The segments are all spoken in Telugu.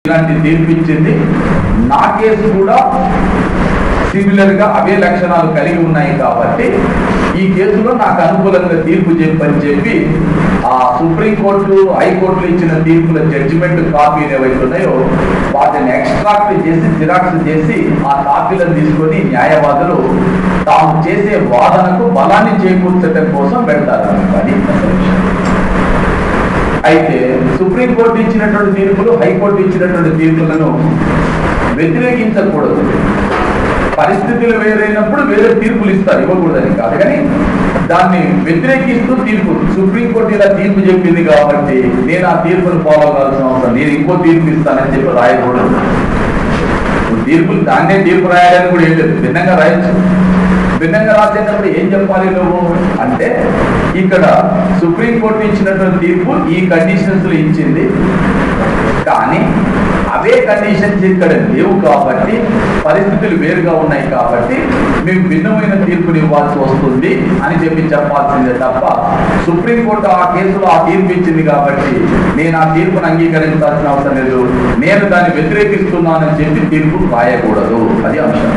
ఇలాంటి తీర్పు ఇచ్చింది నా కేసు కూడా సిమిలర్ గా అవే లక్షణాలు కలిగి ఉన్నాయి కాబట్టి ఈ కేసులో నాకు అనుకూలంగా తీర్పు చెప్పని చెప్పి ఆ సుప్రీంకోర్టు హైకోర్టులు ఇచ్చిన తీర్పుల జడ్జిమెంట్ కాపీలు ఏవైతే ఉన్నాయో వాటిని ఎక్స్ట్రాక్ట్ చేసి జిరాక్స్ చేసి ఆ కాపీలను తీసుకొని న్యాయవాదులు తాము చేసే వాదనకు బలాన్ని చేకూర్చడం కోసం పెడతారు అది అసలు విషయం. అయితే సుప్రీంకోర్టు ఇచ్చినటువంటి తీర్పులు హైకోర్టు ఇచ్చినటువంటి తీర్పులను వ్యతిరేకించకూడదు పరిస్థితులు వేరైనప్పుడు వేరే తీర్పులు ఇస్తారు ఇవ్వకూడదని కాదు కానీ దాన్ని వ్యతిరేకిస్తూ తీర్పు సుప్రీంకోర్టు ఇలా తీర్పు చెప్పింది కాబట్టి నేను ఆ తీర్పును ఫాలో కావాల్సిన అవసరం నేను ఇంకో తీర్పు ఇస్తానని చెప్పి రాయకూడదు తీర్పులు దాన్నే తీర్పు రాయడానికి కూడా ఏం లేదు భిన్నంగా రాయొచ్చు భిన్నంగా రాసేటప్పుడు ఏం చెప్పాలి నువ్వు అంటే ఇక్కడ సుప్రీంకోర్టు ఇచ్చినటువంటి తీర్పు ఈ కండిషన్స్ లో ఇచ్చింది కానీ అవే కండిషన్స్ ఇక్కడ లేవు కాబట్టి పరిస్థితులు వేరుగా ఉన్నాయి కాబట్టి మేము భిన్నమైన తీర్పుని ఇవ్వాల్సి వస్తుంది అని చెప్పి చెప్పాల్సిందే తప్ప సుప్రీంకోర్టు ఆ కేసులో ఆ తీర్పు ఇచ్చింది కాబట్టి నేను ఆ తీర్పును అంగీకరించాల్సిన అవసరం లేదు నేను దాన్ని వ్యతిరేకిస్తున్నానని చెప్పి తీర్పు రాయకూడదు అది అంశం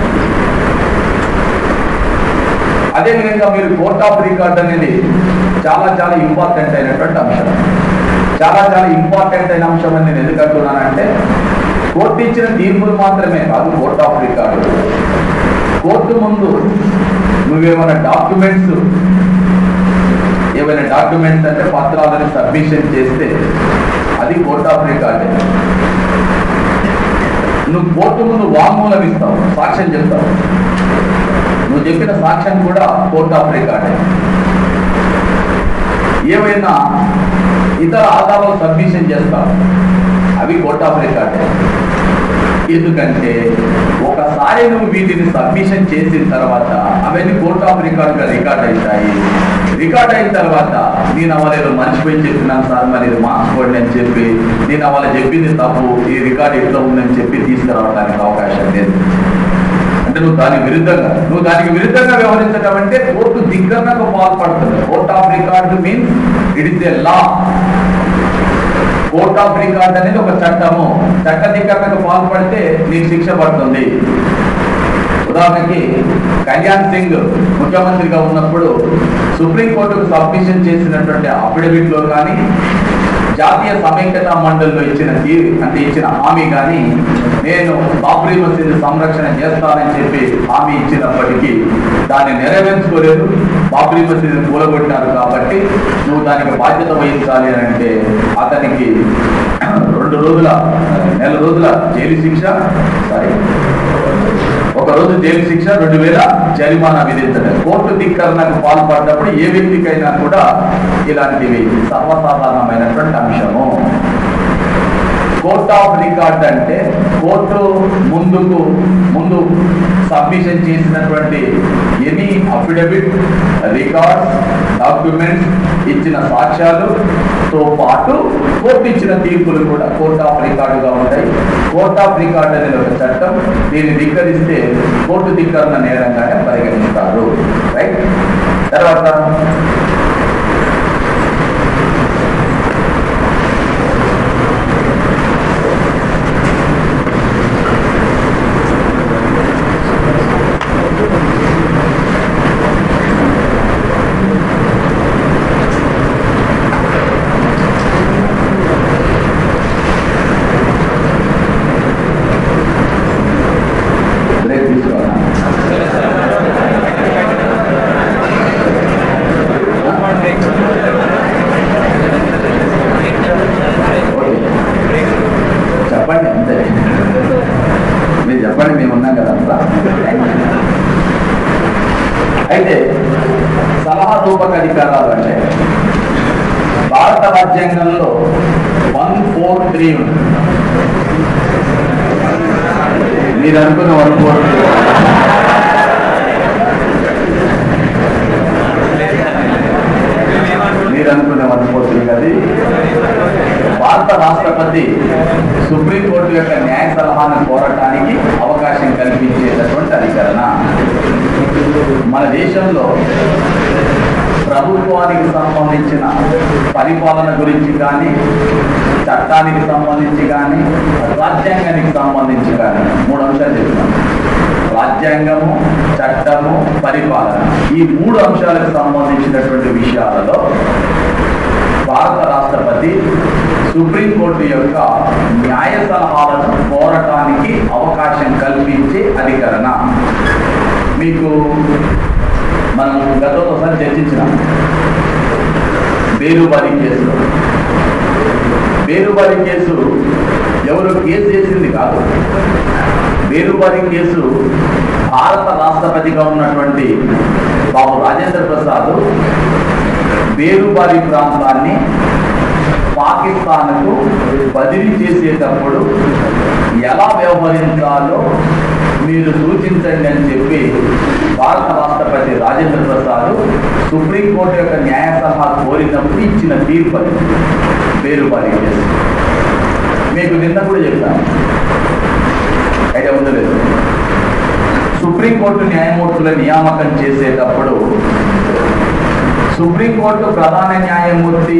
అదేవిధంగా మీరు కోర్ట్ ఆఫ్ రికార్డ్ అనేది చాలా చాలా ఇంపార్టెంట్ అయినటువంటి అంశం చాలా చాలా ఇంపార్టెంట్ అయిన అంశం అని నేను ఎందుకు అంటున్నానంటే కోర్టు ఇచ్చిన తీర్పులు మాత్రమే కాదు కోర్ట్ ఆఫ్ రికార్డు కోర్టు ముందు నువ్వేమైనా డాక్యుమెంట్స్ ఏమైనా డాక్యుమెంట్స్ అంటే పత్రాలను సబ్మిషన్ చేస్తే అది కోర్ట్ ఆఫ్ రికార్డే నువ్వు కోర్టు ముందు వాంగ్మూలం ఇస్తావు సాక్ష్యం చెప్తావు నువ్వు చెప్పిన సాక్ష్యం కూడా కోర్ట్ ఆఫ్ రికార్డే ఏవైనా ఇతర ఆధారాలు సబ్మిషన్ చేస్తావు అవి కోర్ట్ ఆఫ్ రికార్డే ఎందుకంటే ఒకసారి నువ్వు వీటిని సబ్మిషన్ చేసిన తర్వాత అవన్నీ కోర్ట్ ఆఫ్ రికార్డ్గా రికార్డ్ అవుతాయి రికార్డ్ అయిన తర్వాత నేను అవ్వాలి ఏదో మర్చిపోయి చెప్పినాను సార్ మరి ఇది మార్చుకోండి అని చెప్పి నేను అవ్వాలి చెప్పింది తప్పు ఈ రికార్డ్ ఎట్లా ఉందని చెప్పి తీసుకురావడానికి అవకాశం లేదు అంటే నువ్వు దాని విరుద్ధంగా నువ్వు దానికి విరుద్ధంగా వ్యవహరించడం అంటే కోర్టు దిగ్గరణకు పాల్పడుతుంది court of record means it is a law court of record అనేది ఒక చట్టము చట్ట ధిక్కరణకు పాల్పడితే నీకు శిక్ష పడుతుంది ఉదాహరణకి కళ్యాణ్ సింగ్ ముఖ్యమంత్రిగా ఉన్నప్పుడు సుప్రీంకోర్టుకు సబ్మిషన్ చేసినటువంటి అఫిడవిట్ లో కానీ జాతీయ సమైక్యతా మండలిలో ఇచ్చిన తీరు అంటే ఇచ్చిన హామీ కానీ నేను బాబ్రీ మసీదు సంరక్షణ చేస్తానని చెప్పి హామీ ఇచ్చినప్పటికీ దాన్ని నెరవేర్చుకోలేదు బాబ్రీ మసీదు కూలగొట్టినారు కాబట్టి నువ్వు దానికి బాధ్యత వహించాలి అని అంటే అతనికి రెండు రోజుల నెల రోజుల జైలు శిక్ష సారీ ఒక రోజు జైలు శిక్ష రెండు వేల జరిమానా విధించడం కోర్టు ధిక్కరణకు పాల్పడ్డప్పుడు ఏ వ్యక్తికైనా కూడా ఇలాంటివి సర్వసాధారణమైనటువంటి అంశము కోర్ట్ ఆఫ్ రికార్డ్ అంటే కోర్టు ముందుకు ముందు సబ్మిషన్ చేసినటువంటి ఎనీ అఫిడవిట్ రికార్డ్స్ డాక్యుమెంట్స్ ఇచ్చిన సాక్ష్యాలు తో పాటు కోర్టు ఇచ్చిన తీర్పులు కూడా కోర్ట్ ఆఫ్ రికార్డుగా ఉంటాయి కోర్ట్ ఆఫ్ రికార్డ్ అనేది ఒక చట్టం దీన్ని ధిక్కరిస్తే కోర్టు ధిక్కరణ నేరంగానే పరిగణిస్తారు రైట్ తర్వాత బ్రేక్ తీసుకోవాలా ఓకే. చెప్పండి అంతే మీరు చెప్పండి మేము ఉన్నాం కదా అంతా అయితే సలహా రూపక అధికారాలు అంటే భారత రాజ్యాంగంలో వన్ ఫోర్ త్రీ ఉంది మీరు అనుకున్న వన్ ఫోర్ త్రీ మీరు అనుకున్న వన్ ఫోర్ త్రీ అది భారత రాష్ట్రపతి సుప్రీంకోర్టు యొక్క న్యాయ సలహాను కోరటానికి అవకాశం కల్పించేటటువంటి అధికరణ మన దేశంలో ప్రభుత్వానికి సంబంధించిన పరిపాలన గురించి కానీ చట్టానికి సంబంధించి కానీ రాజ్యాంగానికి సంబంధించి కానీ మూడు అంశాలు చెప్తున్నాను రాజ్యాంగము చట్టము పరిపాలన ఈ మూడు అంశాలకు సంబంధించినటువంటి విషయాలలో భారత రాష్ట్రపతి సుప్రీంకోర్టు యొక్క న్యాయ సలహాలను కోరటానికి అవకాశం కల్పించే అధికరణ మీకు మనం గతంలో ఒకసారి చర్చించినాం బేరుబారి కేసులో బేరుబారి కేసు ఎవరు కేసు చేసింది కాదు బేరుబారి కేసు భారత రాష్ట్రపతిగా ఉన్నటువంటి బాబు రాజేంద్ర ప్రసాద్ బేరుబారి ప్రాంతాన్ని పాకిస్తాన్కు బదిలీ చేసేటప్పుడు ఎలా వ్యవహరించాలో మీరు సూచించండి అని చెప్పి భారత రాష్ట్రపతి రాజేంద్ర ప్రసాద్ సుప్రీంకోర్టు యొక్క న్యాయ సలహా కోరినప్పుడు ఇచ్చిన తీర్పు అది బేరుబారి కేసు మీకు నిన్న కూడా చెప్పాను అయితే ఉండలేదు సుప్రీంకోర్టు న్యాయమూర్తుల నియామకం చేసేటప్పుడు సుప్రీంకోర్టు ప్రధాన న్యాయమూర్తి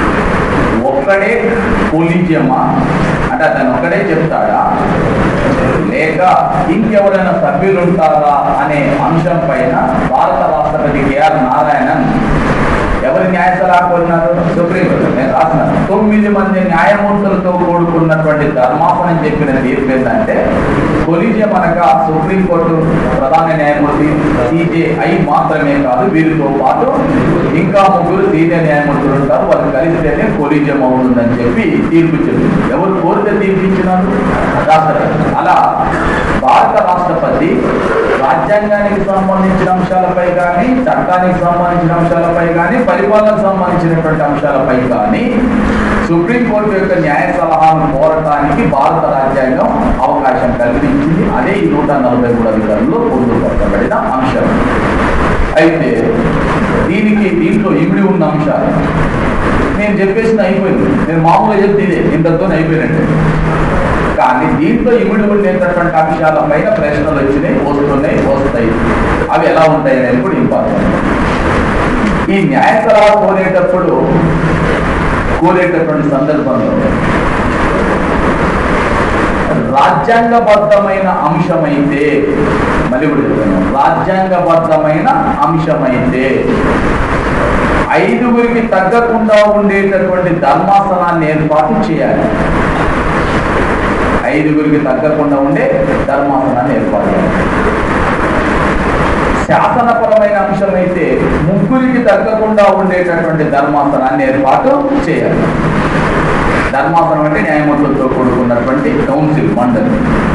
ఒక్కడే కొలీజియమా అంటే అతను ఒక్కడే చెప్తాడా లేక ఇంకెవరైనా సభ్యులు ఉంటారా అనే అంశం పైన భారత రాష్ట్రపతి కేఆర్ నారాయణన్ ఎవరి న్యాయ సలహా కోరినారు సుప్రీంకోర్టు నేను రాసినాను తొమ్మిది మంది న్యాయమూర్తులతో కూడుకున్నటువంటి ధర్మాసనం చెప్పిన తీర్పు ఏంటంటే కొలీజియం అనగా సుప్రీంకోర్టు ప్రధాన న్యాయమూర్తి సిజేఐ మాత్రమే కాదు వీరితో పాటు ఇంకా ముగ్గురు సీనియర్ న్యాయమూర్తులు ఉంటారు వాళ్ళు కలిస్తేనే కొలీజియం అవుతుందని చెప్పి తీర్పు చెప్పింది ఎవరు కోరితే తీర్పు ఇచ్చినారు రాష్ట్రపతి అలా భారత రాష్ట్రపతి రాజ్యాంగానికి సంబంధించిన అంశాలపై కానీ చట్టానికి సంబంధించిన అంశాలపై కానీ పరిపాలనకు సంబంధించినటువంటి అంశాలపై కానీ సుప్రీంకోర్టు యొక్క న్యాయ సలహాను కోరటానికి భారత రాజ్యాంగం అవకాశం కల్పించింది అదే ఈ నూట నలభై మూడు అధికారుల్లో పొందుపరచబడిన అంశం అయితే దీనికి దీంట్లో ఇమిడి ఉన్న అంశాలు నేను చెప్పేసిన అయిపోయింది నేను మామూలుగా చెప్తే ఇదే ఇంతతో అయిపోయినట్టు కానీ దీంట్లో ఇమిడి ఉండేటటువంటి అంశాల పైన ప్రశ్నలు వచ్చినాయి వస్తున్నాయి వస్తాయి అవి ఎలా ఉంటాయి అనేది కూడా ఇంపార్టెంట్ ఈ న్యాయ సలహా కోరేటప్పుడు కోరేటటువంటి సందర్భంలో రాజ్యాంగబద్ధమైన అంశమైతే మళ్ళీ కూడా చెప్తున్నాను రాజ్యాంగబద్ధమైన అంశమైతే ఐదుగురికి తగ్గకుండా ఉండేటటువంటి ధర్మాసనాన్ని ఏర్పాటు చేయాలి ఐదుగురికి తగ్గకుండా ఉండే ధర్మాసనాన్ని ఏర్పాటు చేయాలి శాసనపరమైన అంశం అయితే ముగ్గురికి తగ్గకుండా ఉండేటటువంటి ధర్మాసనాన్ని ఏర్పాటు చేయాలి ధర్మాసనం అంటే న్యాయమూర్తులతో కూడుకున్నటువంటి కౌన్సిల్ మండలి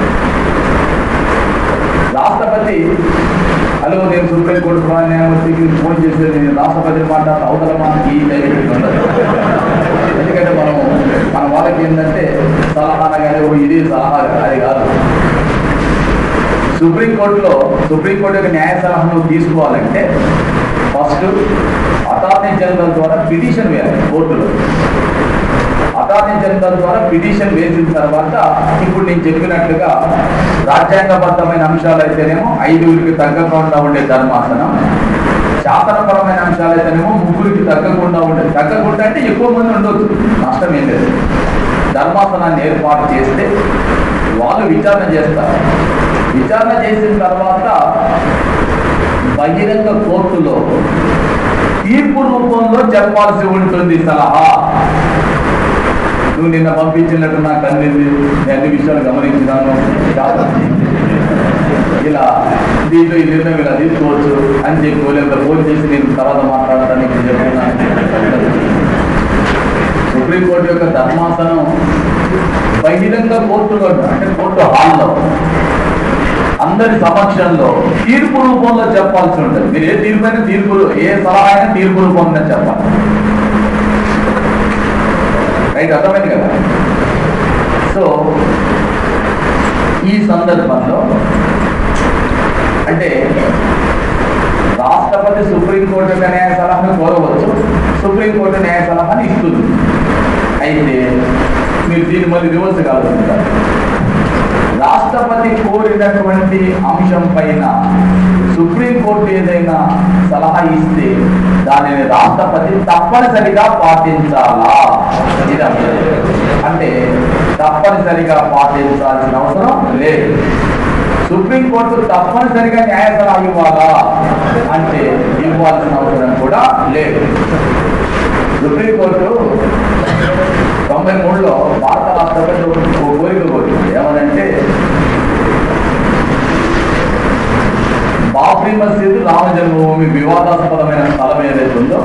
రాష్ట్రపతి హలో నేను సుప్రీంకోర్టు ప్రధాన న్యాయమూర్తికి ఫోన్ చేసి నేను రాష్ట్రపతిని మాట్లాడుతూ అవతల మనకి ఈ డైరెక్ట్ ఉండదు ఎందుకంటే మనం మన వాళ్ళకి ఏంటంటే సలహా కానీ ఓ ఇది సలహా అది కాదు సుప్రీంకోర్టులో సుప్రీంకోర్టు యొక్క న్యాయ సలహాను తీసుకోవాలంటే ఫస్ట్ అటార్నీ జనరల్ ద్వారా పిటిషన్ వేయాలి కోర్టులో అటార్నీ జనరల్ ద్వారా పిటిషన్ వేసిన తర్వాత ఇప్పుడు నేను చెప్పినట్లుగా రాజ్యాంగబద్ధమైన అంశాలు అయితేనేమో ఐదుగురికి తగ్గకుండా ఉండే ధర్మాసనం శాసనపరమైన అంశాలు అయితేనేమో ముగ్గురికి తగ్గకుండా ఉండే తగ్గకుండా అంటే ఎక్కువ మంది ఉండొచ్చు నష్టం ఏం లేదు ధర్మాసనాన్ని ఏర్పాటు చేస్తే వాళ్ళు విచారణ చేస్తారు విచారణ చేసిన తర్వాత బహిరంగ కోర్టులో తీర్పు రూపంలో చెప్పాల్సి ఉంటుంది సలహా నువ్వు నిన్న పంపించినట్టు నాకు అందింది నేను అన్ని విషయాలు గమనించినాను కాబట్టి ఇలా దీంట్లో ఈ నిర్ణయం ఇలా తీసుకోవచ్చు అని చెప్పి లేదా ఫోన్ చేసి నేను తర్వాత మాట్లాడటానికి చెప్తున్నాను సుప్రీంకోర్టు యొక్క ధర్మాసనం బహిరంగ కోర్టులో అంటే కోర్టు హాల్లో అందరి సమక్షంలో తీర్పు రూపంలో చెప్పాల్సి ఉంటుంది మీరు ఏ తీర్పు అయినా తీర్పు ఏ సలహా అయినా తీర్పు రూపంలో చెప్పాలి రైట్ అర్థమైంది కదా సో ఈ సందర్భంలో అంటే రాష్ట్రపతి సుప్రీంకోర్టు యొక్క న్యాయ సలహాను కోరవచ్చు సుప్రీంకోర్టు న్యాయ సలహాను ఇస్తుంది అయితే మీరు దీన్ని మళ్ళీ రివర్స్ కావాలనుకుంటారు రాష్ట్రపతి కోరినటువంటి అంశం పైన సుప్రీంకోర్టు ఏదైనా సలహా ఇస్తే దానిని రాష్ట్రపతి తప్పనిసరిగా పాటించాలా ఇది అంశం. అంటే తప్పనిసరిగా పాటించాల్సిన అవసరం లేదు సుప్రీంకోర్టు తప్పనిసరిగా న్యాయ సలహా ఇవ్వాలా అంటే ఇవ్వాల్సిన అవసరం కూడా లేదు సుప్రీంకోర్టు తొంభై మూడులో భారత రాష్ట్రపతి ఒక కోరిక కోరింది ఏమనంటే బాబ్రీ మసీదు రామ జన్మభూమి వివాదాస్పదమైన స్థలం ఏదైతే ఉందో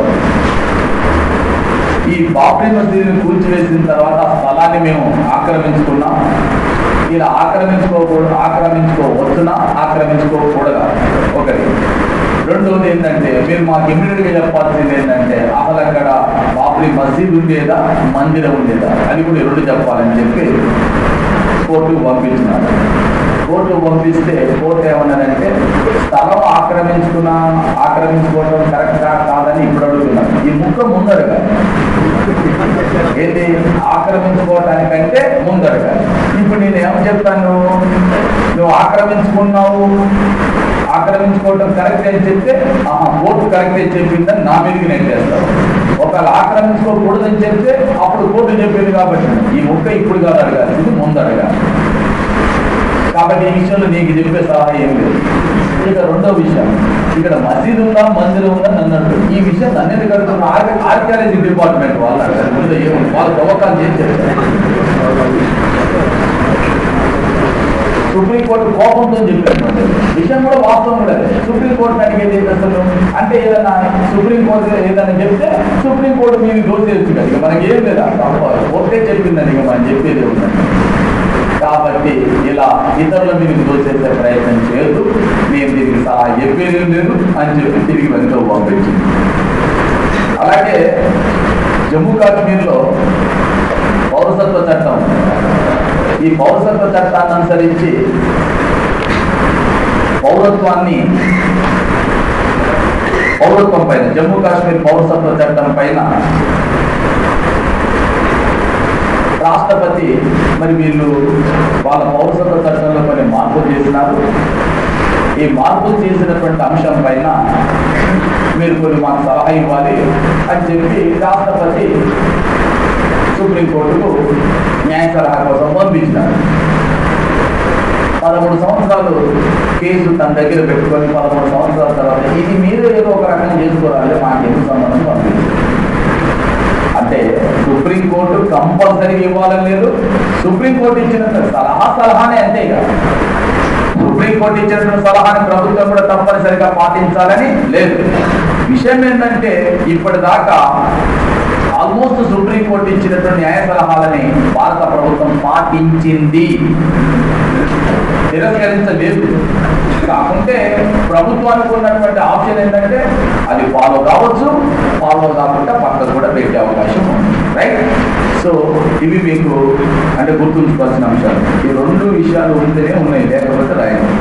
ఈ బాబ్రీ మసీదుని కూల్చివేసిన తర్వాత ఆ స్థలాన్ని మేము ఆక్రమించుకున్నాం ఇలా ఆక్రమించుకోకూడదు ఆక్రమించుకోవచ్చునా ఆక్రమించుకోకూడదా ఒకటి రెండోది ఏంటంటే మీరు మాకు ఇమ్మీడియట్గా చెప్పాల్సింది ఏంటంటే అసలు అక్కడ బాబ్రీ మసీద్ ఉండేదా మందిరం ఉండేదా అని కూడా ఈ రెండు చెప్పాలని చెప్పి కోర్టుకు పంపించినారు కోర్టు పంపిస్తే కోర్టు ఏమన్నారంటే స్థలం ఆక్రమించుకున్న ఆక్రమించుకోవడం కరెక్టా కాదని ఇప్పుడు అడుగుతున్నారు ఈ ముక్క ముందరగా ఏంటి ఆక్రమించుకోవటానికంటే ముందరగా ఇప్పుడు నేను ఏమని చెప్తాను నువ్వు ఆక్రమించుకున్నావు ఆక్రమించుకోవటం కరెక్ట్ అని చెప్తే ఆహా కోర్టు కరెక్ట్ అని చెప్పిందని నా మీదకి నెట్టేస్తావు ఒకవేళ ఆక్రమించుకోకూడదని చెప్తే అప్పుడు కోర్టు చెప్పింది కాబట్టి ఈ ముక్క ఇప్పుడు కాదు అడగాలి ఇది ముందు అడగాలి కాబట్టి ఈ విషయంలో నీకు చెప్పే సలహా ఏం లేదు ఇక రెండో విషయం ఇక్కడ మసీదు ఉందా మందిరం ఉందా నన్ను అంటారు ఈ విషయం నన్ను ఎందుకు అడుగుతున్నా ఆర్కియాలజీ డిపార్ట్మెంట్ వాళ్ళు అడగాలి ముందు ఏముంది వాళ్ళు తవ్వకాలు చేసి చెప్తారు సుప్రీంకోర్టు కోపంతో చెప్పారు విషయం కూడా వాస్తవం కూడా అదే. సుప్రీంకోర్టుని అడిగేది ఏంటి అసలు అంటే ఏదైనా సుప్రీంకోర్టు ఏదైనా చెప్తే సుప్రీంకోర్టు మీరు దోచేయచ్చు కదా ఇక మనకి ఏం లేదా తప్ప కోర్టే చెప్పిందని ఇక మనం చెప్పేది ఉందండి కాబట్టి ఇలా ఇతరుల మీద దోచేసే ప్రయత్నం చేయొద్దు నేను దీనికి సలహా చెప్పేది ఏం లేదు అని చెప్పి తిరిగి వెనుక పంపించింది అలాగే జమ్మూ కాశ్మీర్లో పౌరసత్వ చట్టం ఈ పౌరసత్వ చట్టాన్ని అనుసరించి పౌరత్వాన్ని పౌరత్వం పైన జమ్మూ కాశ్మీర్ పౌరసత్వ చట్టం పైన రాష్ట్రపతి మరి వీళ్ళు వాళ్ళ పౌరసత్వ చట్టంలో కొన్ని మార్పులు చేసినారు ఈ మార్పులు చేసినటువంటి అంశం పైన మీరు కొన్ని మాకు సలహా ఇవ్వాలి అని చెప్పి రాష్ట్రపతి సుప్రీంకోర్టుకు న్యాయ సలహా కోసం పంపించినారు పదమూడు సంవత్సరాలు కేసు తన దగ్గర పెట్టుకొని పదమూడు సంవత్సరాల తర్వాత ఇది మీరు ఏదో ఒక రకంగా చేసుకోవాలి మాకు ఎందుకు సంబంధం పంపించారు అంటే సుప్రీంకోర్టు కంపల్సరీగా ఇవ్వాలని లేదు సుప్రీంకోర్టు ఇచ్చిన సలహా సలహానే అంతే ఇక సుప్రీంకోర్టు ఇచ్చినటువంటి సలహాని ప్రభుత్వం కూడా తప్పనిసరిగా పాటించాలని లేదు విషయం ఏంటంటే ఇప్పటిదాకా ఆల్మోస్ట్ సుప్రీంకోర్టు ఇచ్చినటువంటి న్యాయ సలహాలని భారత ప్రభుత్వం పాటించింది తిరస్కరించలేదు కాకుంటే ప్రభుత్వానికి ఉన్నటువంటి ఆప్షన్ ఏంటంటే అది ఫాలో కావచ్చు ఫాలో కాకుండా పక్కకు కూడా పెట్టే అవకాశం ఉంది రైట్ సో ఇవి మీకు అంటే గుర్తుంచుకోవాల్సిన అంశాలు ఈ రెండు విషయాలు ఉంటేనే ఉన్నాయి లేకపోతే రాయండి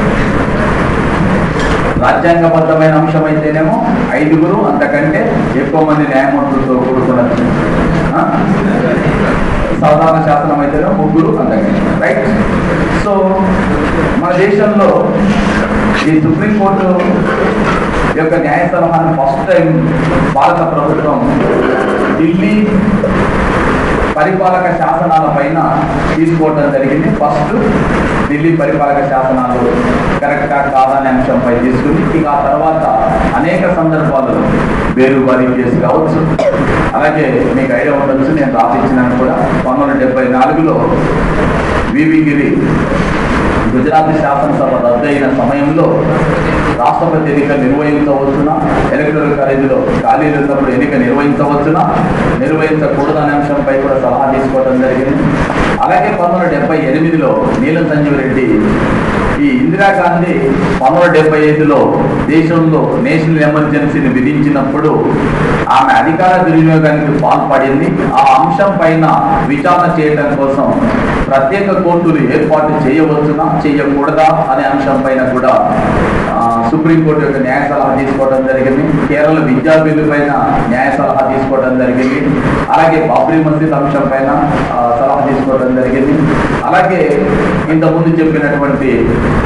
రాజ్యాంగబద్ధమైన అంశం అయితేనేమో ఐదుగురు అంతకంటే ఎక్కువ మంది న్యాయమూర్తులతో కూడుకున్న ఆ? సాధారణ శాసనం అయితేనే ముగ్గురు అంతకంటే రైట్ సో మన దేశంలో ఈ సుప్రీంకోర్టు యొక్క న్యాయ సలహాను ఫస్ట్ టైం భారత ప్రభుత్వం ఢిల్లీ పరిపాలక శాసనాల పైన తీసుకోవడం జరిగింది ఫస్ట్ ఢిల్లీ పరిపాలక శాసనాలు కరెక్టా కాదనే అంశంపై తీసుకుని ఇక ఆ తర్వాత అనేక సందర్భాల్లో బేరుబారి కేసు కావచ్చు అలాగే మీకు ఐడియా ఉండొచ్చు నేను రాసిచ్చినాను కూడా పంతొమ్మిది వందల డెబ్బై నాలుగులో వివి గిరి గుజరాత్ శాసనసభ రద్దయిన సమయంలో రాష్ట్రపతి ఎన్నిక నిర్వహించవచ్చునా ఎలక్టరల్ కాలేజీలో ఖాళీలు ఉన్నప్పుడు ఎన్నిక నిర్వహించవచ్చునా నిర్వహించకూడదనే అంశంపై కూడా సలహా తీసుకోవడం జరిగింది అలాగే పంతొమ్మిది వందల డెబ్బై ఎనిమిదిలో నీలం సంజీవ్ రెడ్డి ఈ ఇందిరాగాంధీ పంతొమ్మిది వందల డెబ్బై ఐదులో దేశంలో నేషనల్ ఎమర్జెన్సీని విధించినప్పుడు ఆమె అధికార దుర్వినియోగానికి పాల్పడింది ఆ అంశం పైన విచారణ చేయడం కోసం ప్రత్యేక కోర్టులు ఏర్పాటు చేయవచ్చునా చేయకూడదా అనే అంశం పైన కూడా ఆ, సుప్రీంకోర్టు యొక్క న్యాయ సలహా తీసుకోవడం జరిగింది కేరళ విద్యా బిల్లు పైన న్యాయ సలహా తీసుకోవడం జరిగింది అలాగే బాబ్రీ మసీద్ అంశం పైన ఆ, సలహా తీసుకోవడం జరిగింది అలాగే ఇంతకుముందు చెప్పినటువంటి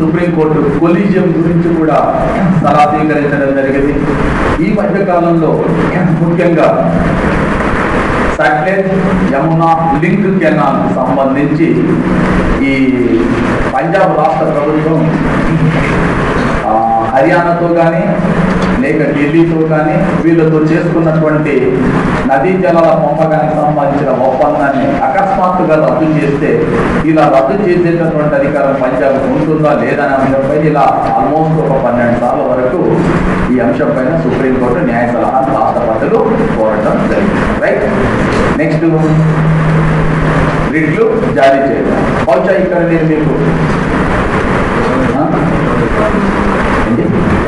సుప్రీంకోర్టు కొలీజియం గురించి కూడా సలహా స్వీకరించడం జరిగింది ఈ మధ్య కాలంలో ముఖ్యంగా సట్లెజ్ యమునా లింక్ కెనాల్ సంబంధించి ఈ పంజాబ్ రాష్ట్ర ప్రభుత్వం ఆ, హర్యానాతో కానీ లేక ఢిల్లీతో కానీ వీళ్ళతో చేసుకున్నటువంటి నదీ జలాల పంపకానికి సంబంధించిన ఒప్పందాన్ని అకస్మాత్తుగా రద్దు చేస్తే ఇలా రద్దు చేసేటటువంటి అధికారం పంజాబ్ ఉంటుందా లేదనే అంశంపై ఇలా ఆల్మోస్ట్ ఒక పన్నెండు సార్ల వరకు ఈ అంశం పైన సుప్రీంకోర్టు న్యాయ సలహా రాష్ట్రపతులు కోరడం జరిగింది రైట్ నెక్స్ట్ రిట్లు జారీ చేయడం బహుశా ఇక్కడ నేను మీకు ఆ? ఏంటి?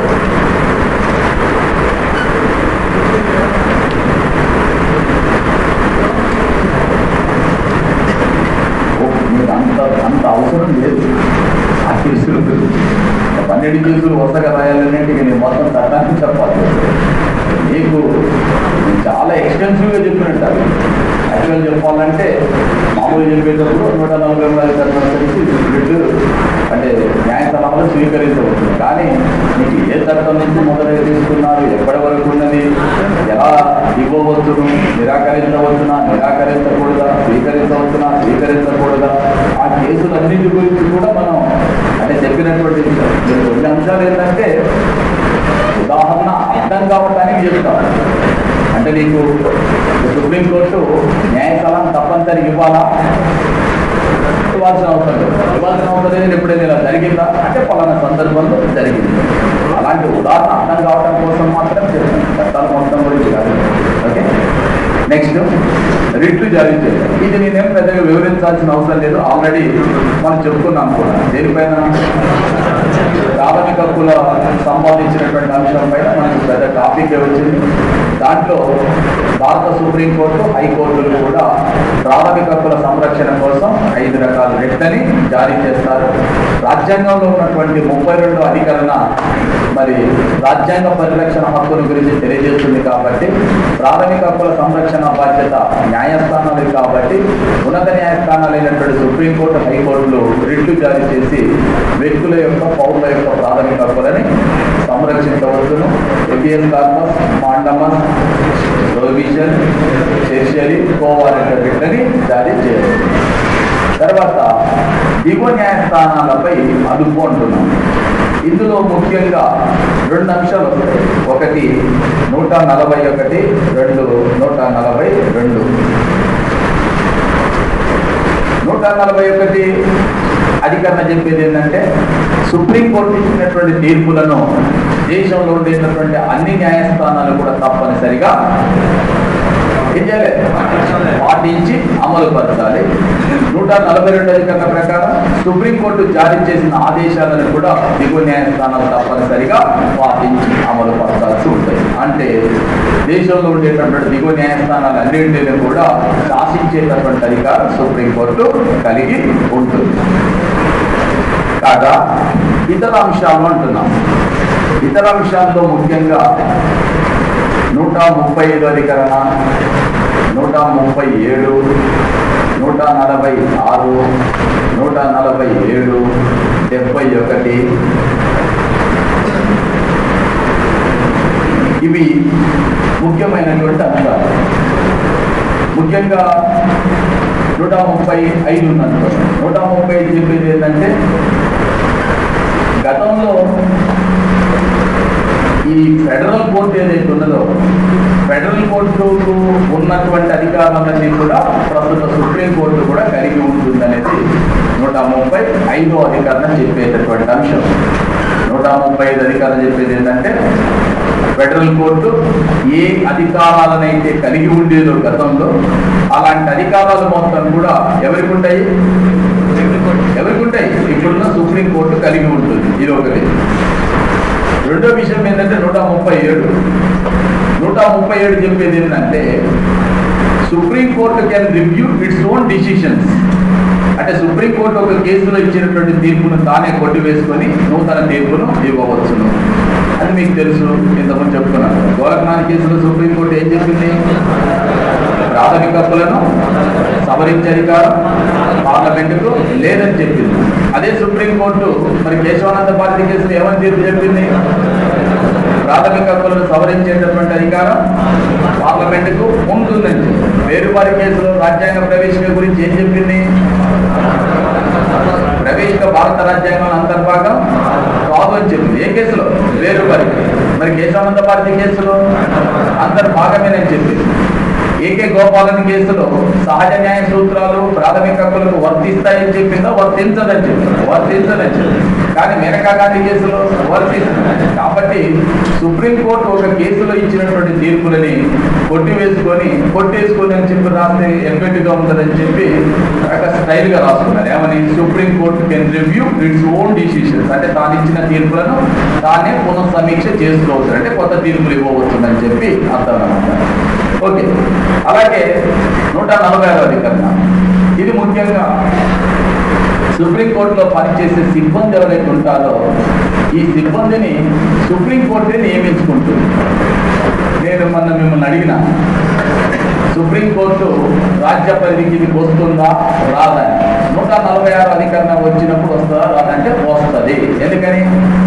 ఓ, మీకు అంత అంత అవసరం లేదు ఆ కేసులు పన్నెండు కేసులు వరుసగా రాయాలనేది ఇక నేను మొత్తం చట్టానికి చెప్పాలి మీకు నేను చాలా ఎక్స్టెన్సివ్గా చెప్పినట్టు అవి యాక్చువల్ చెప్పాలంటే మామూలు చెప్పేటప్పుడు నూట నలభై మూడు చట్టం కలిసి బిడ్డు అంటే న్యాయ సలహాలు స్వీకరించవచ్చు కానీ మీకు ఏ చట్టం నుంచి మొదలు తీసుకున్నారు ఎప్పటి వరకు ఉన్నది ఎలా ఇవ్వవచ్చును నిరాకరించవచ్చునా నిరాకరించకూడదా స్వీకరించవచ్చునా స్వీకరించకూడదా ఆ కేసులన్నింటి గురించి కూడా మనం అంటే చెప్పినటువంటి మీరు కొన్ని అంశాలు ఏంటంటే ఉదాహరణ అర్థం కావటానికి చెప్తాం అంటే నీకు సుప్రీంకోర్టు న్యాయ సలహా తప్పనిసరి ఇవ్వాలా ఇవ్వాల్సిన అవసరం లేదు ఇవ్వాల్సిన అవసరం లేదు ఎప్పుడైనా ఇలా జరిగిందా అంటే పలానా సందర్భంలో జరిగింది అలాంటి ఉదాహరణ అర్థం కావడం కోసం మాత్రం చెప్తాను చట్టాల మొత్తం గురించి కాదు ఓకే నెక్స్ట్ రిట్లు జారీ చేయడం ఇది నేనేం పెద్దగా వివరించాల్సిన అవసరం లేదు ఆల్రెడీ మనం చెప్పుకున్నాం కూడా దేనిపైన ప్రాథమిక హక్కుల సంబంధించినటువంటి అంశం పైన మనకు పెద్ద టాపిక్ వచ్చింది దాంట్లో భారత సుప్రీంకోర్టు హైకోర్టులు కూడా ప్రాథమిక హక్కుల సంరక్షణ కోసం ఐదు రకాల రిట్లని జారీ చేస్తారు రాజ్యాంగంలో ఉన్నటువంటి ముప్పై రెండు అధికరణ మరి రాజ్యాంగ పరిరక్షణ హక్కుల గురించి తెలియజేస్తుంది కాబట్టి ప్రాథమిక హక్కుల సంరక్షణ బాధ్యత న్యాయస్థానాలు కాబట్టి ఉన్నత న్యాయస్థానాలైనటువంటి సుప్రీంకోర్టు హైకోర్టులు రిట్లు జారీ చేసి వ్యక్తుల యొక్క పౌరుల యొక్క ప్రాథమిక హక్కులని సంరక్షించవచ్చును habeas corpus mandamus prohibition certiorari quo warranto రిట్లని జారీ చేయవచ్చు తర్వాత దిగువ న్యాయస్థానాలపై అదుపు అంటున్నాం ఇందులో ముఖ్యంగా రెండు అంశాలు ఉంటాయి ఒకటి నూట నలభై ఒకటి రెండు నూట నలభై రెండు నూట నలభై ఒకటి అధికరణ చెప్పేది ఏంటంటే సుప్రీంకోర్టు ఇచ్చినటువంటి తీర్పులను దేశంలో ఉండేటటువంటి అన్ని న్యాయస్థానాలు కూడా తప్పనిసరిగా ఏం చేయాలి పాటించి అమలు పరచాలి నూట నలభై రెండు అధికరణ ప్రకారం సుప్రీంకోర్టు జారీ చేసిన ఆదేశాలను కూడా దిగువ న్యాయస్థానాలు తప్పనిసరిగా పాటించి అమలు పరచాల్సి ఉంటాయి అంటే దేశంలో ఉండేటటువంటి దిగువ న్యాయస్థానాలు అన్నింటినీ కూడా శాసించేటటువంటి అధికారం సుప్రీంకోర్టు కలిగి ఉంటుంది కాగా ఇతర అంశాలు అంటున్నాం ఇతర అంశాల్లో ముఖ్యంగా నూట ముప్పై ఐదు అధికరణ నూట ముప్పై ఏడు నూట నలభై ఆరు నూట నలభై ఏడు డెబ్బై ఒకటి ఇవి ముఖ్యమైనటువంటి అంశాలు ముఖ్యంగా నూట ముప్పై ఐదు ఉన్నది నూట ముప్పై ఐదు చెప్పేది ఏంటంటే గతంలో ఈ ఫెడరల్ కోర్టు ఏదైతే ఉన్నదో ఫెడరల్ కోర్టుకు ఉన్నటువంటి అధికారాలన్నీ కూడా ప్రస్తుత సుప్రీం కోర్టు కూడా కలిగి ఉంటుందనేది నూట ముప్పై ఐదో అధికారం చెప్పేటటువంటి అంశం నూట ముప్పై ఐదు అధికారం చెప్పేది ఏంటంటే ఫెడరల్ కోర్టు ఏ అధికారాలనైతే కలిగి ఉండేదో గతంలో అలాంటి అధికారాలు మొత్తం కూడా ఎవరికి ఉంటాయి ఎవరికి ఉంటాయి ఇప్పుడున్న సుప్రీం కోర్టు కలిగి ఉంటుంది ఇది ఒకటి రెండో విషయం ఏంటంటే నూట ముప్పై ఏడు నూట ముప్పై ఏడు చెప్పేది ఏంటంటే Supreme Court can review its own decisions అంటే సుప్రీం కోర్టు ఒక కేసులో ఇచ్చినటువంటి తీర్పును తానే కొట్టివేసుకొని నూతన తీర్పును ఇవ్వవచ్చును అది మీకు తెలుసు ఇంతకుముందు చెప్పుకున్నాను గోరఖనాథ్ కేసులో సుప్రీం కోర్టు ఏం చెప్పింది ప్రాథమిక హక్కులను సవరించే అధికారం పార్లమెంటుకు లేదని చెప్పింది అదే సుప్రీంకోర్టు మరి కేశవానంద భారతి కేసులు ఏమని తీర్పు చెప్పింది ప్రాథమిక హక్కులను సవరించేటటువంటి అధికారం పార్లమెంటుకు ఉంటుందని వేరువారి కేసులో రాజ్యాంగ ప్రవేశిక గురించి ఏం చెప్పింది ప్రవేశిక భారత రాజ్యాంగం అంతర్భాగం కాదు అని చెప్పింది ఏ కేసులో వేరువారి మరి కేశవానంద భారతి కేసులో అంతర్భాగమేనని చెప్పింది ఏకే గోపాలన్ కేసులో సహజ న్యాయ సూత్రాలు ప్రాథమిక హక్కులకు వర్తిస్తాయని చెప్పిందో వర్తించదని చెప్పింది వర్తించదని చెప్పింది కానీ మేనకా గాంధీ కేసులో వర్తిస్తుంది కాబట్టి సుప్రీంకోర్టు ఒక కేసులో ఇచ్చినటువంటి తీర్పులని కొట్టివేసుకొని కొట్టేసుకొని అని చెప్పి రాస్తే ఎఫెక్ట్గా ఉంటుందని చెప్పి ఒక స్టైల్గా రాస్తున్నారు ఏమని Supreme Court can review its own decisions అంటే తాను ఇచ్చిన తీర్పులను తానే పునఃసమీక్ష చేసుకోవచ్చు అంటే కొత్త తీర్పులు ఇవ్వవచ్చునని చెప్పి అర్థం అనమాట ఓకే అలాగే నూట నలభై ఆరో అధికరణ ఇది ముఖ్యంగా సుప్రీంకోర్టులో పనిచేసే సిబ్బంది ఎవరైతే ఉంటారో ఈ సిబ్బందిని సుప్రీంకోర్టే నియమించుకుంటుంది నేను మొన్న మిమ్మల్ని అడిగిన సుప్రీంకోర్టు రాజ్య పరిధికి ఇది వస్తుందా రాదని నూట నలభై ఆరు అధికరణ వచ్చినప్పుడు వస్తుందా రాదంటే వస్తుంది ఎందుకని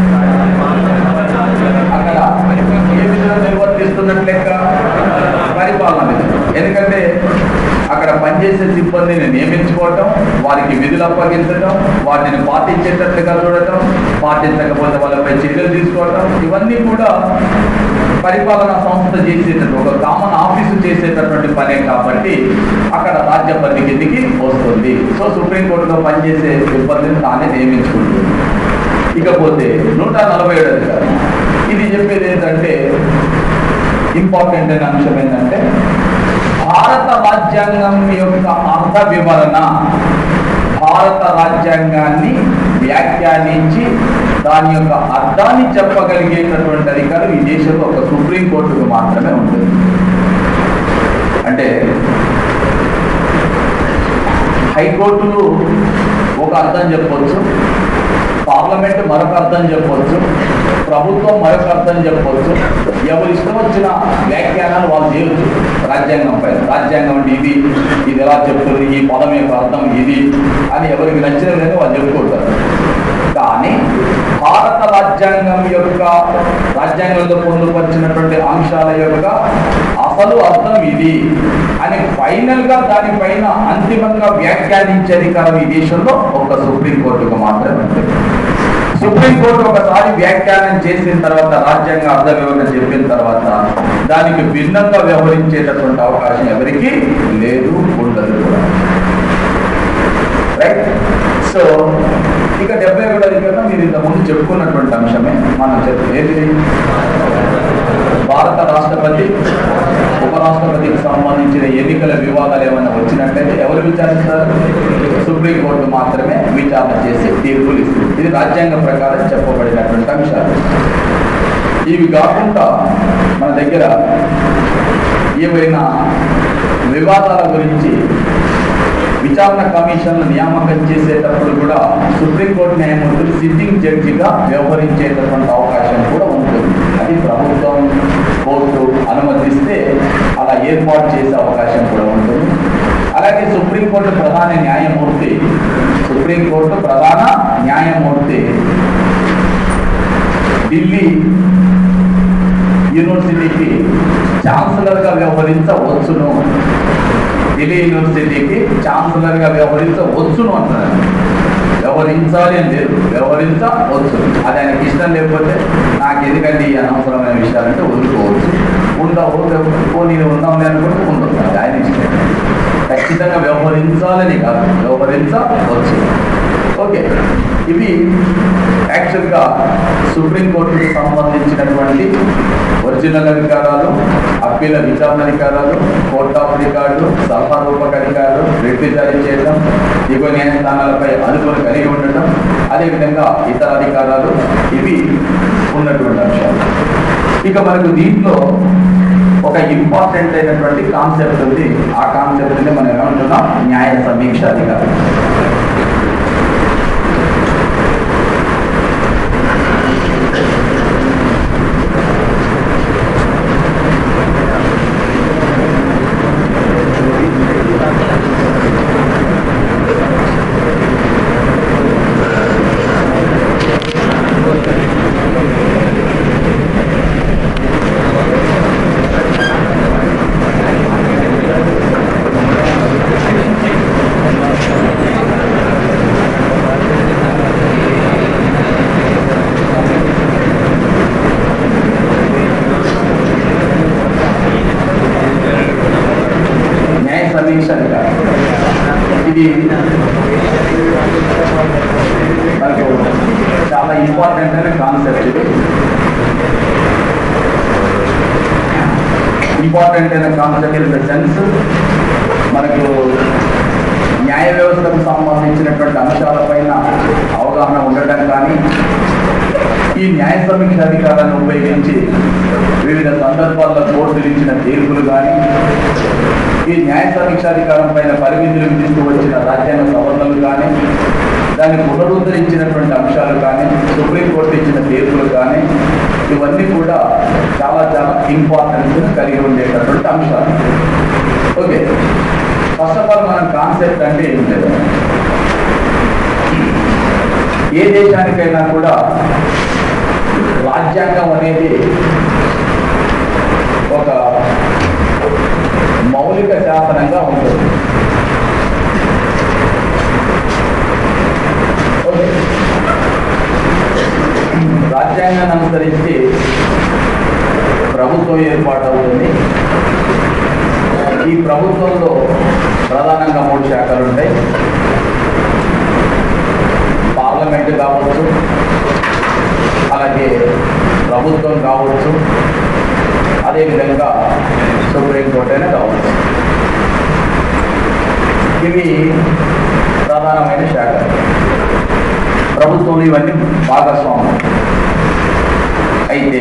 అక్కడ ఏ విధంగా నిర్వర్తిస్తున్నట్లు లెక్క పరిపాలన విధి. ఎందుకంటే అక్కడ పనిచేసే సిబ్బందిని నియమించుకోవటం వారికి విధులు అప్పగించడం వాటిని పాటించేటట్లుగా చూడటం పాటించకపోతే వాళ్ళపై చర్యలు తీసుకోవటం ఇవన్నీ కూడా పరిపాలనా సంస్థ చేసేటటువంటి ఒక కామన్ ఆఫీసు చేసేటటువంటి పనే కాబట్టి అక్కడ రాజ్య పరిధి కిందికి వస్తుంది సో సుప్రీంకోర్టులో పనిచేసే సిబ్బందిని తానే నియమించుకుంటుంది ఇకపోతే నూట నలభై ఏడు అధికారం ఇది చెప్పేది ఏంటంటే ఇంపార్టెంట్ అయిన అంశం ఏంటంటే భారత రాజ్యాంగం యొక్క అర్థ వివరణ భారత రాజ్యాంగాన్ని వ్యాఖ్యానించి దాని యొక్క అర్థాన్ని చెప్పగలిగేటటువంటి అధికారం ఈ దేశంలో ఒక సుప్రీంకోర్టుకు మాత్రమే ఉంటుంది అంటే హైకోర్టులు ఒక అర్థం చెప్పవచ్చు పార్లమెంట్ మరొక అర్థం చెప్పవచ్చు ప్రభుత్వం మరొక అర్థం చెప్పవచ్చు ఎవరు ఇష్టం వచ్చిన వ్యాఖ్యానాలు వాళ్ళు చేయొచ్చు రాజ్యాంగం పైన రాజ్యాంగం అంటే ఇది ఇది ఎలా చెప్తుంది ఈ పదం యొక్క అర్థం ఇది అని ఎవరికి నచ్చిన విధంగా వాళ్ళు చెప్పుకుంటారు కానీ భారత రాజ్యాంగం యొక్క రాజ్యాంగంలో పొందుపరిచినటువంటి అంశాల యొక్క అసలు అర్థం ఇది అని ఫైనల్ గా దానిపైన అంతిమంగా వ్యాఖ్యానించే అధికారం ఈ దేశంలో ఒక సుప్రీంకోర్టుకు మాత్రమే ఉంటుంది సుప్రీంకోర్టు ఒకసారి వ్యాఖ్యానం చేసిన తర్వాత రాజ్యాంగ అర్థ వివరణ చెప్పిన తర్వాత దానికి భిన్నంగా వ్యవహరించేటటువంటి అవకాశం ఎవరికి లేదు ఉండదు కూడా రైట్ సో ఇక డెబ్బై ఒకటి అధికారం మీరు ఇంతకుముందు చెప్పుకున్నటువంటి అంశమే మనం చెప్పు ఏంటి భారత రాష్ట్రపతి ఉపరాష్ట్రపతికి సంబంధించిన ఎన్నికల వివాదాలు ఏమైనా వచ్చినట్లయితే ఎవరు విచారిస్తారు సుప్రీంకోర్టు మాత్రమే విచారణ చేసి తీర్పులు ఇస్తుంది ఇది రాజ్యాంగ ప్రకారం చెప్పబడినటువంటి అంశాలు ఇవి కాకుండా మన దగ్గర ఏవైనా వివాదాల గురించి విచారణ కమిషన్ నియామకం చేసేటప్పుడు కూడా సుప్రీంకోర్టు న్యాయమూర్తులు సిట్టింగ్ జడ్జిగా వ్యవహరించేటటువంటి అవకాశం కూడా ఉంటుంది అది ప్రభుత్వం కోర్టు అనుమతిస్తే అలా ఏర్పాటు చేసే అవకాశం కూడా ఉంటుంది అలాగే సుప్రీంకోర్టు ప్రధాన న్యాయమూర్తి సుప్రీంకోర్టు ప్రధాన న్యాయమూర్తి ఢిల్లీ యూనివర్సిటీకి ఛాన్సలర్గా వ్యవహరించవచ్చును ఢిల్లీ యూనివర్సిటీకి ఛాన్సలర్గా వ్యవహరించవచ్చును అంటారు వ్యవహరించాలి అని లేదు వ్యవహరించవచ్చు అది ఆయనకి ఇష్టం లేకపోతే నాకు ఎందుకంటే ఈ అనవసరమైన విషయాలంటే వదులుకోవచ్చు ఉండవు ఓ నేను ఉందాం అనుకుంటే ఉండదు అది ఆయన ఇష్టం ఖచ్చితంగా వ్యవహరించాలని కాదు వ్యవహరించవచ్చు ఓకే ఇవి యాక్చువల్గా సుప్రీంకోర్టుకి సంబంధించినటువంటి ఒరిజినల్ అధికారాలు అప్పీల విచారణ అధికారాలు కోర్ట్ ఆఫ్ రికార్డు సలహా రూపక అధికారులు రిట్ జారీ చేయడం దిగువ న్యాయస్థానాలపై అదుపును కలిగి ఉండటం అదేవిధంగా ఇతర అధికారాలు ఇవి ఉన్నటువంటి అంశాలు ఇక మనకు దీంట్లో ఒక ఇంపార్టెంట్ అయినటువంటి కాన్సెప్ట్ ఉంది ఆ కాన్సెప్ట్ మనం ఏమంటున్నాం న్యాయ సమీక్ష అధికారం ఇంపార్టెంట్ అయిన కాన్సెప్ట్ ఇన్ ద సెన్స్ మనకు న్యాయ వ్యవస్థకు సంబంధించినటువంటి అంశాలపైన అవగాహన ఉండటం కానీ ఈ న్యాయ సమీక్ష అధికారాన్ని ఉపయోగించి వివిధ సందర్భాల్లో కోర్టులు ఇచ్చిన తీర్పులు కానీ ఈ న్యాయ సమీక్షాధికారం పైన పరిమితులు తీసుకువచ్చిన రాజ్యాంగ సవరణలు కానీ దాన్ని పునరుద్ధరించినటువంటి అంశాలు కానీ సుప్రీంకోర్టు ఇచ్చిన తీర్పులు కానీ ఇవన్నీ కూడా చాలా చాలా ఇంపార్టెన్స్ కలిగి ఉండేటటువంటి అంశాలు ఓకే ఫస్ట్ ఆఫ్ ఆల్ మనం కాన్సెప్ట్ అంటే ఏం లేదు ఏ దేశానికైనా కూడా రాజ్యాంగం అనేది ఒక మౌలిక శాసనంగా ఉంటుంది ఓకే. రాజ్యాంగాన్ని అనుసరించి ప్రభుత్వం ఏర్పాటవుతుంది ఈ ప్రభుత్వంలో ప్రధానంగా మూడు శాఖలు ఉంటాయి పార్లమెంట్ కావచ్చు అలాగే ప్రభుత్వం కావచ్చు అదేవిధంగా సుప్రీంకోర్టు అయినా కావచ్చు ఇవి ప్రధానమైన శాఖలు ప్రభుత్వంలో ఇవన్నీ భాగస్వామ్యం అయితే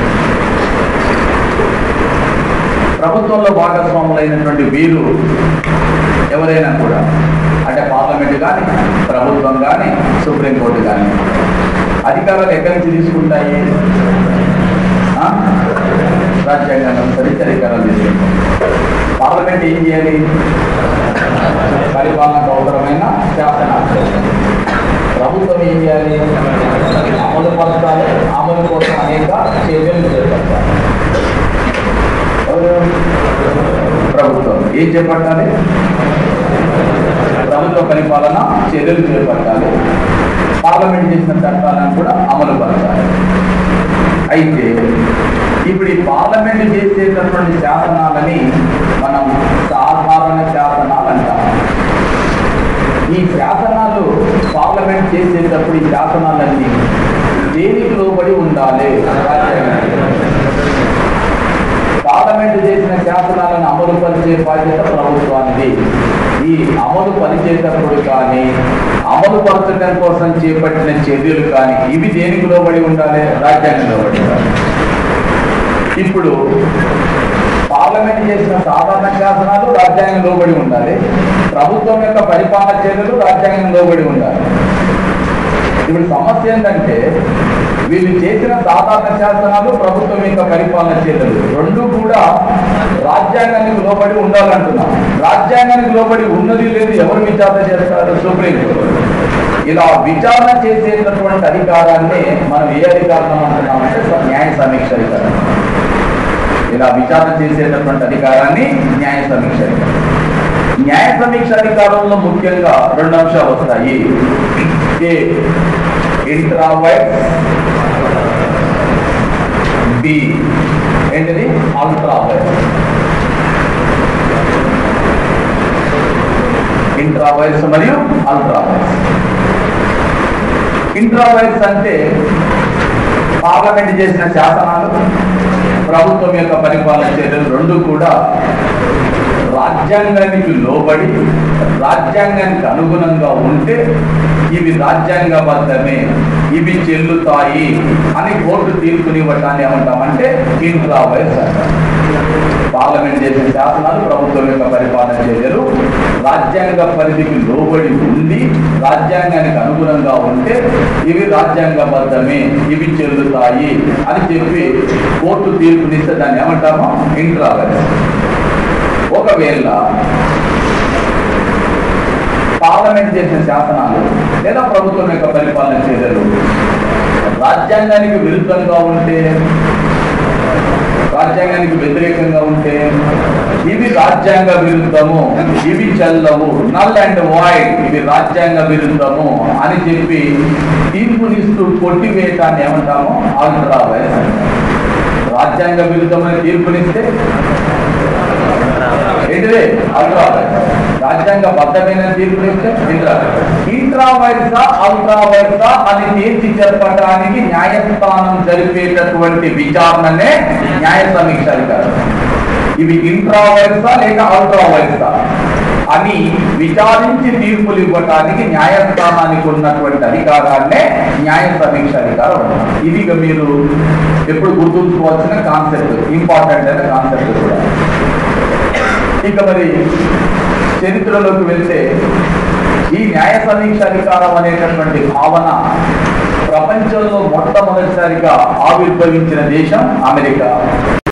ప్రభుత్వంలో భాగస్వాములైనటువంటి వీరు ఎవరైనా కూడా అంటే పార్లమెంట్ కానీ ప్రభుత్వం కానీ సుప్రీంకోర్టు కానీ అధికారాలు ఎక్కడి నుంచి తీసుకుంటాయి ఆ? రాజ్యాంగాన్ని అనుసరించి అధికారాలు తీసుకుంటాయి పార్లమెంట్ ఏం చేయాలి పరిపాలనకు అవసరమైన శాసనాలు ప్రభుత్వం ఏం చేయాలి అమలు పరచాలి అమలు కోసం అనేక చర్యలు చేపట్టాలి ఎవరు? ప్రభుత్వం ఏం చేపట్టాలి ప్రభుత్వ పరిపాలన చర్యలు చేపట్టాలి పార్లమెంట్ చేసిన చట్టాలను కూడా అమలు పరచాలి అయితే ఇప్పుడు ఈ పార్లమెంట్ చేసేటటువంటి శాసనాలని మనం సాధారణ శాసనాలు అంటాం ఈ శాసనాలు పార్లమెంట్ చేసేటప్పుడు ఈ శాసనాలన్నీ దేనికి లోబడి ఉండాలి పార్లమెంట్ చేసిన శాసనాలను అమలు పరిచే బాధ్యత ప్రభుత్వానికి ఈ అమలు పరిచేటప్పుడు కానీ అమలు పరచడం కోసం చేపట్టిన చర్యలు కానీ ఇవి దేనికి లోబడి ఉండాలి రాజ్యాంగం లోబడి ఉండాలి ఇప్పుడు పార్లమెంట్ చేసిన సాధారణ శాసనాలు రాజ్యాంగం లోబడి ఉండాలి ప్రభుత్వం యొక్క పరిపాలన చర్యలు రాజ్యాంగం లోబడి ఉండాలి ఇప్పుడు సమస్య ఏంటంటే వీళ్ళు చేసిన సాధారణ శాసనాలు ప్రభుత్వం యొక్క పరిపాలన చర్యలు రెండు కూడా రాజ్యాంగానికి లోబడి ఉండాలంటున్నాం రాజ్యాంగానికి లోబడి ఉన్నది లేదు ఎవరు విచారణ చేస్తారు సుప్రీం ఇలా విచారణ చేసేటటువంటి అధికారాన్ని మనం ఏ అధికారం అంటున్నామంటే న్యాయ సమీక్ష అధికారం ఇలా విచారణ చేసేటటువంటి అధికారాన్ని న్యాయ సమీక్ష అధికారం న్యాయ సమీక్ష అధికారంలో ముఖ్యంగా రెండు అంశాలు వస్తాయి ఏ ఇంట్రావైట్ బి ఏంటిది అల్ట్రావైట్ ఇంట్రావైర్స్ మరియు అల్ట్రావైర్స్ ఇంట్రావైర్స్ అంటే పార్లమెంట్ చేసిన శాసనాలు ప్రభుత్వం యొక్క పరిపాలన చర్యలు రెండు కూడా రాజ్యాంగానికి లోబడి రాజ్యాంగానికి అనుగుణంగా ఉంటే ఇవి రాజ్యాంగబద్ధమే ఇవి చెల్లుతాయి అని కోర్టు తీర్పునివ్వటాన్ని ఏమంటామంటే ఇంట్రావైర్స్ అంటాం పార్లమెంట్ చేసిన శాసనాలు ప్రభుత్వం యొక్క పరిపాలన చర్యలు రాజ్యాంగ పరిధికి లోబడి ఉండి రాజ్యాంగానికి అనుగుణంగా ఉంటే ఇవి రాజ్యాంగబద్ధమే ఇవి చెల్లుతాయి అని చెప్పి కోర్టు తీర్పునిస్తే దాన్ని ఏమంటామో ఇంట్రావైర్స్ ఒకవేళ పార్లమెంట్ చేసిన శాసనాలు లేదా ప్రభుత్వం యొక్క పరిపాలన చర్యలు రాజ్యాంగానికి విరుద్ధంగా ఉంటే రాజ్యాంగానికి వ్యతిరేకంగా ఉంటే ఇవి రాజ్యాంగ విరుద్ధము ఇవి చెల్లవు నల్ అండ్ వాయిడ్ ఇవి రాజ్యాంగ విరుద్ధము అని చెప్పి తీర్పునిస్తూ కొట్టివేయటాన్ని ఏమంటాము ఆల్ట్రావైస్ రాజ్యాంగ విరుద్ధమని తీర్పునిస్తే ఏంటిది అల్ట్రావైస్ రాజ్యాంగ బద్దమైన తీర్పునిస్తే ఇంట్రా ఇంట్రావైసా అల్ట్రావైసా అని తీర్చి చెప్పడానికి న్యాయస్థానం జరిపేటటువంటి విచారణనే న్యాయ సమీక్ష అధికారం ఇవి ఇంట్రా వైరసా లేక అల్ట్రా వైరసా అని విచారించి తీర్పులు ఇవ్వటానికి న్యాయస్థానానికి ఉన్నటువంటి అధికారాన్నే న్యాయ సమీక్ష అధికారం అంటారు. ఇది ఇక మీరు ఎప్పుడు గుర్తుంచుకోవాల్సిన కాన్సెప్ట్ ఇంపార్టెంట్ అయిన కాన్సెప్ట్ కూడా ఇక మరి చరిత్రలోకి వెళ్తే ఈ న్యాయ సమీక్ష అధికారం అనేటటువంటి భావన ప్రపంచంలో మొట్టమొదటిసారిగా ఆవిర్భవించిన దేశం అమెరికా